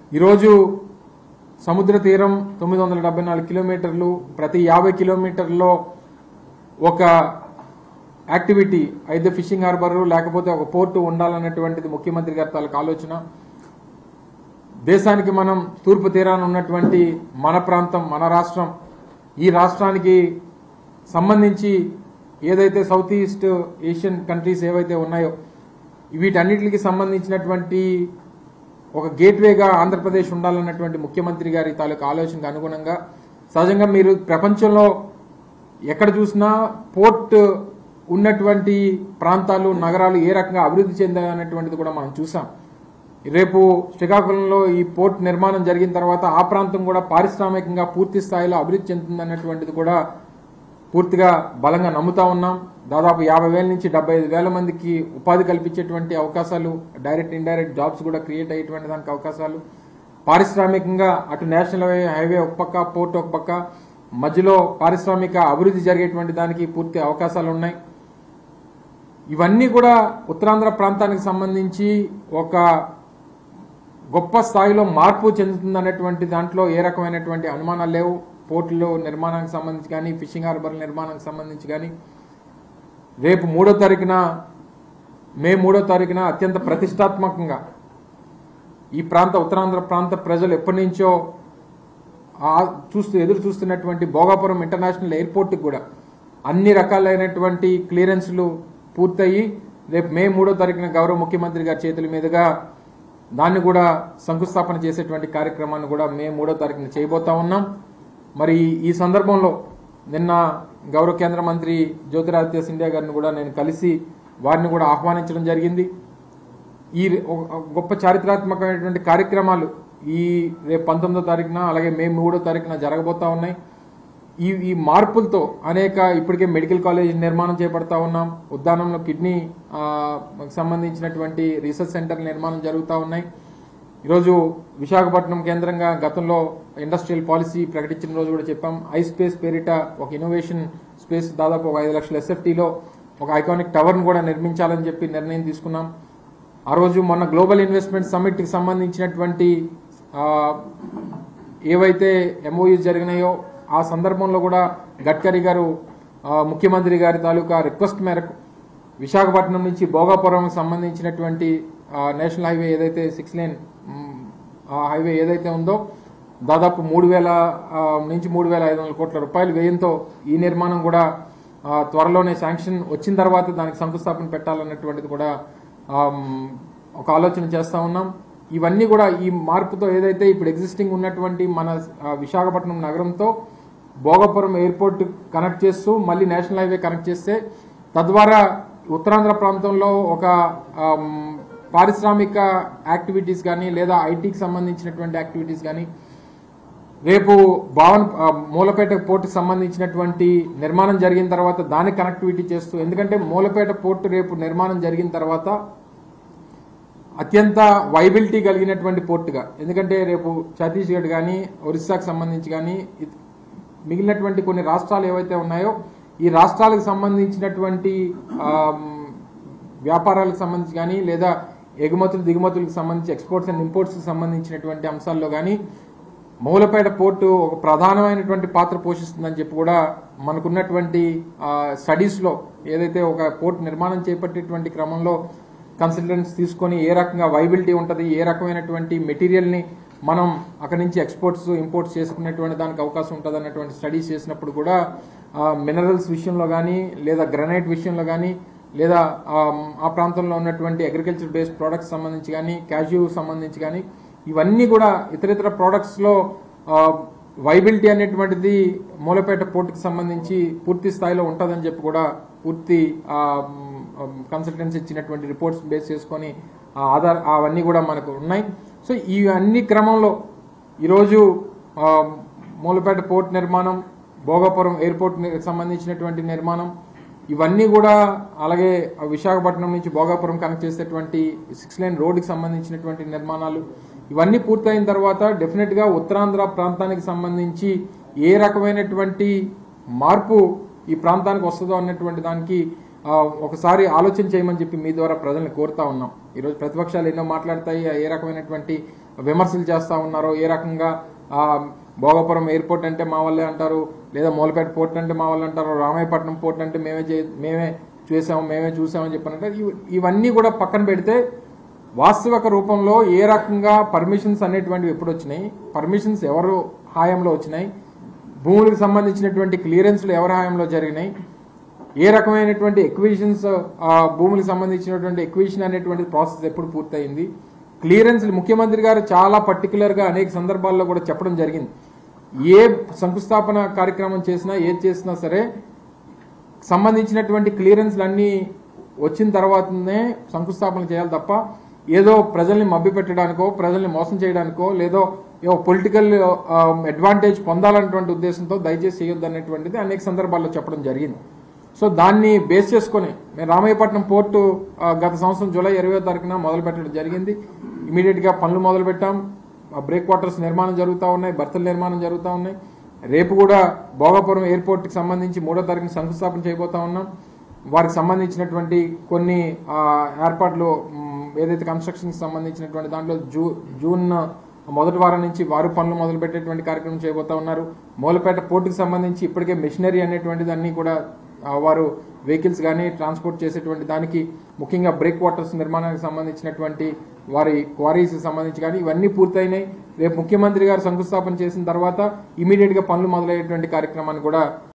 ఈరోజు సముద్ర తీరం తొమ్మిది వందల డెబ్బై నాలుగు కిలోమీటర్లు ప్రతి యాభై కిలోమీటర్లో ఒక యాక్టివిటీ అయితే ఫిషింగ్ హార్బర్ లేకపోతే ఒక పోర్టు ఉండాలన్నటువంటిది ముఖ్యమంత్రి గారి తాలూకు ఆలోచన దేశానికి మనం తూర్పు తీరాన ఉన్నటువంటి మన ప్రాంతం మన రాష్ట్రం ఈ రాష్ట్రానికి సంబంధించి ఏదైతే సౌత్ ఈస్ట్ ఏషియన్ కంట్రీస్ ఏవైతే ఉన్నాయో వీటన్నిటికి సంబంధించినటువంటి ఒక గేట్వేగా ఆంధ్రప్రదేశ్ ఉండాలన్నటువంటి ముఖ్యమంత్రి గారి తాలూకు ఆలోచనకు అనుగుణంగా సహజంగా మీరు ప్రపంచంలో ఎక్కడ చూసినా పోర్ట్ ఉన్నటువంటి ప్రాంతాలు నగరాలు ఏ రకంగా అభివృద్ధి చెందాయన్నటువంటిది కూడా మనం చూసాం రేపు శ్రీకాకుళంలో ఈ పోర్ట్ నిర్మాణం జరిగిన తర్వాత ఆ ప్రాంతం కూడా పారిశ్రామికంగా పూర్తి స్థాయిలో అభివృద్ధి చెందుతుందన్నటువంటిది కూడా పూర్తిగా బలంగా నమ్ముతా ఉన్నాం దాదాపు యాభై వేల నుంచి డెబ్బై ఐదు వేల మందికి ఉపాధి కల్పించేటువంటి అవకాశాలు డైరెక్ట్ ఇండైరెక్ట్ జాబ్స్ కూడా క్రియేట్ అయ్యేటువంటి దానికి అవకాశాలు పారిశ్రామికంగా అటు నేషనల్ హైవే ఒక పక్క పోర్ట్ ఒక పక్క మధ్యలో పారిశ్రామిక అభివృద్ధి జరిగేటువంటి దానికి పూర్తి అవకాశాలు ఉన్నాయి ఇవన్నీ కూడా ఉత్తరాంధ్ర ప్రాంతానికి సంబంధించి ఒక గొప్ప స్థాయిలో మార్పు చెందుతుందన్నటువంటి దాంట్లో ఏ రకమైనటువంటి అనుమానాలు లేవు పోర్టులు నిర్మాణానికి సంబంధించి కానీ ఫిషింగ్ హార్బర్ నిర్మాణానికి సంబంధించి కానీ రేపు మూడో తారీఖున మే మూడో తారీఖున అత్యంత ప్రతిష్టాత్మకంగా ఈ ప్రాంత ఉత్తరాంధ్ర ప్రాంత ప్రజలు ఎప్పటి నుంచో ఆ చూస్తూ ఎదురు చూస్తున్నటువంటి భోగాపురం ఇంటర్నేషనల్ ఎయిర్పోర్ట్కి కూడా అన్ని రకాలైనటువంటి క్లియరెన్స్లు పూర్తయి రేపు మే మూడో తారీఖున గౌరవ ముఖ్యమంత్రి గారి చేతుల మీదుగా దాన్ని కూడా శంకుస్థాపన చేసేటువంటి కార్యక్రమాన్ని కూడా మే మూడో తారీఖున చేయబోతా ఉన్నాం మరి ఈ సందర్భంలో నిన్న గౌరవ కేంద్ర మంత్రి జ్యోతిరాదిత్య సింధియా గారిని కూడా నేను కలిసి వారిని కూడా ఆహ్వానించడం జరిగింది ఈ ఒక గొప్ప చారిత్రాత్మకమైనటువంటి కార్యక్రమాలు ఈ రేపు పంతొమ్మిదో తారీఖున అలాగే మే మూడో తారీఖున జరగబోతా ఉన్నాయి ఈ ఈ మార్పులతో అనేక ఇప్పటికే మెడికల్ కాలేజ్ నిర్మాణం చేపడతా ఉన్నాం ఉద్దానంలో కిడ్నీ ఆ, సంబంధించినటువంటి రీసెర్చ్ సెంటర్ నిర్మాణం జరుగుతూ ఉన్నాయి ఈరోజు విశాఖపట్నం కేంద్రంగా గతంలో ఇండస్ట్రియల్ పాలసీ ప్రకటించిన రోజు కూడా చెప్పాం ఐ స్పేస్ పేరిట ఒక ఇన్నోవేషన్ స్పేస్ దాదాపు ఒక ఐదు లక్షల ఎస్ఎఫ్టీలో ఒక ఐకానిక్ టవర్ను కూడా నిర్మించాలని చెప్పి నిర్ణయం తీసుకున్నాం ఆ రోజు మొన్న గ్లోబల్ ఇన్వెస్ట్మెంట్ సమ్మిట్కి సంబంధించినటువంటి ఆ, ఏవైతే ఎంఓయూస్ జరిగినాయో ఆ సందర్భంలో కూడా గడ్కరీ గారు ఆ, ముఖ్యమంత్రి గారి తాలూకా రిక్వెస్ట్ మేరకు విశాఖపట్నం నుంచి భోగాపురంకి సంబంధించినటువంటి ఆ, నేషనల్ హైవే ఏదైతే సిక్స్ లేన్ మ్, ఆ హైవే ఏదైతే ఉందో దాదాపు మూడు వేల ఆ, నుంచి మూడు వేల ఐదు వందల కోట్ల రూపాయల వ్యయంతో ఈ నిర్మాణం కూడా ఆ, త్వరలోనే శాంక్షన్ వచ్చిన తర్వాత దానికి శంకుస్థాపన పెట్టాలన్నటువంటిది కూడా ఆమ్, ఒక ఆలోచన చేస్తా ఉన్నాం ఇవన్నీ కూడా ఈ మార్పుతో ఏదైతే ఇప్పుడు ఎగ్జిస్టింగ్ ఉన్నటువంటి మన ఆ, విశాఖపట్నం నగరంతో భోగపురం ఎయిర్పోర్ట్ కనెక్ట్ చేస్తూ మళ్ళీ నేషనల్ హైవే కనెక్ట్ చేస్తే తద్వారా ఉత్తరాంధ్ర ప్రాంతంలో ఒక ఆమ్, పారిశ్రామిక యాక్టివిటీస్ కానీ లేదా ఐటీకి సంబంధించినటువంటి యాక్టివిటీస్ కానీ రేపు భావన్ ఆ, మూలపేట పోర్టుకి సంబంధించినటువంటి నిర్మాణం జరిగిన తర్వాత దాని కనెక్టివిటీ చేస్తూ ఎందుకంటే మూలపేట పోర్టు రేపు నిర్మాణం జరిగిన తర్వాత అత్యంత వైబిలిటీ కలిగినటువంటి పోర్టుగా ఎందుకంటే రేపు ఛత్తీస్గఢ్ కానీ ఒరిస్సాకు సంబంధించి కానీ ఇ- మిగిలినటువంటి కొన్ని రాష్ట్రాలు ఏవైతే ఉన్నాయో ఈ రాష్ట్రాలకు సంబంధించినటువంటి ఆమ్, వ్యాపారాలకు సంబంధించి కానీ లేదా ఎగుమతులు దిగుమతులకు సంబంధించి ఎక్స్పోర్ట్స్ అండ్ ఇంపోర్ట్స్కి సంబంధించినటువంటి అంశాల్లో కానీ మూలపేట పోర్టు ఒక ప్రధానమైనటువంటి పాత్ర పోషిస్తుందని చెప్పి కూడా మనకున్నటువంటి ఆ, స్టడీస్లో ఏదైతే ఒక పోర్ట్ నిర్మాణం చేపట్టేటువంటి క్రమంలో కన్సల్టెంట్స్ తీసుకొని ఏ రకంగా వైబిలిటీ ఉంటుంది ఏ రకమైనటువంటి మెటీరియల్ని మనం అక్కడి నుంచి ఎక్స్పోర్ట్స్ ఇంపోర్ట్స్ చేసుకునేటువంటి దానికి అవకాశం ఉంటుంది అన్నటువంటి స్టడీస్ చేసినప్పుడు కూడా మినరల్స్ విషయంలో కానీ లేదా గ్రనైట్ విషయంలో కానీ లేదా ఆ, ఆ ప్రాంతంలో ఉన్నటువంటి అగ్రికల్చర్ బేస్డ్ ప్రోడక్ట్స్ సంబంధించి కానీ క్యాష్యూ సంబంధించి కానీ ఇవన్నీ కూడా ఇతర ఇతర ప్రోడక్ట్స్లో వైబిలిటీ అనేటువంటిది మూలపేట పోర్టుకి సంబంధించి పూర్తి స్థాయిలో ఉంటుందని చెప్పి కూడా పూర్తి కన్సల్టెన్సీ ఇచ్చినటువంటి రిపోర్ట్స్ బేస్ చేసుకొని ఆ ఆధార్ అవన్నీ కూడా మనకు ఉన్నాయి సో ఈ అన్ని క్రమంలో ఈరోజు ఆ, మూలపేట పోర్ట్ నిర్మాణం భోగాపురం ఎయిర్పోర్ట్ ని- సంబంధించినటువంటి నిర్మాణం ఇవన్నీ కూడా అలాగే విశాఖపట్నం నుంచి భోగాపురం కనెక్ట్ చేసేటువంటి సిక్స్ లైన్ రోడ్డుకి సంబంధించినటువంటి నిర్మాణాలు ఇవన్నీ పూర్తయిన తర్వాత డెఫినెట్ గా ఉత్తరాంధ్ర ప్రాంతానికి సంబంధించి ఏ రకమైనటువంటి మార్పు ఈ ప్రాంతానికి వస్తుందో అన్నటువంటి దానికి ఆ, ఒకసారి ఆలోచన చేయమని చెప్పి మీ ద్వారా ప్రజల్ని కోరుతా ఉన్నాం ఈరోజు ప్రతిపక్షాలు ఎన్నో మాట్లాడతాయి ఏ రకమైనటువంటి విమర్శలు చేస్తా ఉన్నారో ఏ రకంగా ఆ, భోగపురం ఎయిర్పోర్ట్ అంటే మా వాళ్ళే అంటారు లేదా మూలపేట పోర్ట్ అంటే మా వాళ్ళు అంటారు రామాయపట్నం పోర్ట్ అంటే మేమే చే- మేమే చూసాము మేమే చూసామని చెప్పారంటే ఇవ- ఇవన్నీ కూడా పక్కన పెడితే వాస్తవిక రూపంలో ఏ రకంగా పర్మిషన్స్ అనేటువంటివి ఎప్పుడు వచ్చినాయి పర్మిషన్స్ ఎవరు హాయంలో వచ్చినాయి భూములకు సంబంధించినటువంటి క్లియరెన్స్లు ఎవరి హాయంలో జరిగినాయి ఏ రకమైనటువంటి ఎక్విజిషన్స్ భూములకు సంబంధించినటువంటి ఎక్విజిషన్ అనేటువంటి ప్రాసెస్ ఎప్పుడు పూర్తయింది క్లియరెన్స్ ముఖ్యమంత్రి గారు చాలా పర్టికులర్ గా అనేక సందర్భాల్లో కూడా చెప్పడం జరిగింది ఏ శంకుస్థాపన కార్యక్రమం చేసినా ఏది చేసినా సరే సంబంధించినటువంటి క్లియరెన్స్లు అన్నీ వచ్చిన తర్వాతనే శంకుస్థాపన చేయాలి తప్ప ఏదో ప్రజల్ని మభ్యపెట్టడానికో ప్రజల్ని మోసం చేయడానికో లేదో ఏదో పొలిటికల్ అడ్వాంటేజ్ పొందాలన్నటువంటి ఉద్దేశంతో దయచేసి చేయొద్దు అనేటువంటిది అనేక సందర్భాల్లో చెప్పడం జరిగింది సో దాన్ని బేస్ చేసుకొని మేము రామయ్యపట్నం పోర్టు ఆ, గత సంవత్సరం జూలై ఇరవై తారీఖున మొదలు పెట్టడం జరిగింది ఇమీడియట్ గా పనులు మొదలు పెట్టాం బ్రేక్ క్వార్టర్స్ నిర్మాణం జరుగుతూ ఉన్నాయి బర్తల నిర్మాణం జరుగుతూ ఉన్నాయి రేపు కూడా భోగాపురం ఎయిర్పోర్ట్ కి సంబంధించి మూడో తారీఖున శంకుస్థాపన చేయబోతా ఉన్నాం వారికి సంబంధించినటువంటి కొన్ని ఆ, ఏర్పాట్లు మ్, ఏదైతే కన్స్ట్రక్షన్ కి సంబంధించినటువంటి దాంట్లో జూ జూన్ మొదటి వారం నుంచి వారు పనులు మొదలు పెట్టేటువంటి కార్యక్రమం చేయబోతా ఉన్నారు మూలపేట పోర్టుకి సంబంధించి ఇప్పటికే మిషనరీ అనేటువంటిది అన్ని కూడా ఆ, వారు వెహికల్స్ కానీ ట్రాన్స్పోర్ట్ చేసేటువంటి దానికి ముఖ్యంగా బ్రేక్ వాటర్స్ నిర్మాణానికి సంబంధించినటువంటి వారి క్వారీస్ సంబంధించి కానీ ఇవన్నీ పూర్తయినాయి రేపు ముఖ్యమంత్రి గారు శంకుస్థాపన చేసిన తర్వాత ఇమీడియట్ గా పనులు మొదలయ్యేటువంటి కార్యక్రమాన్ని కూడా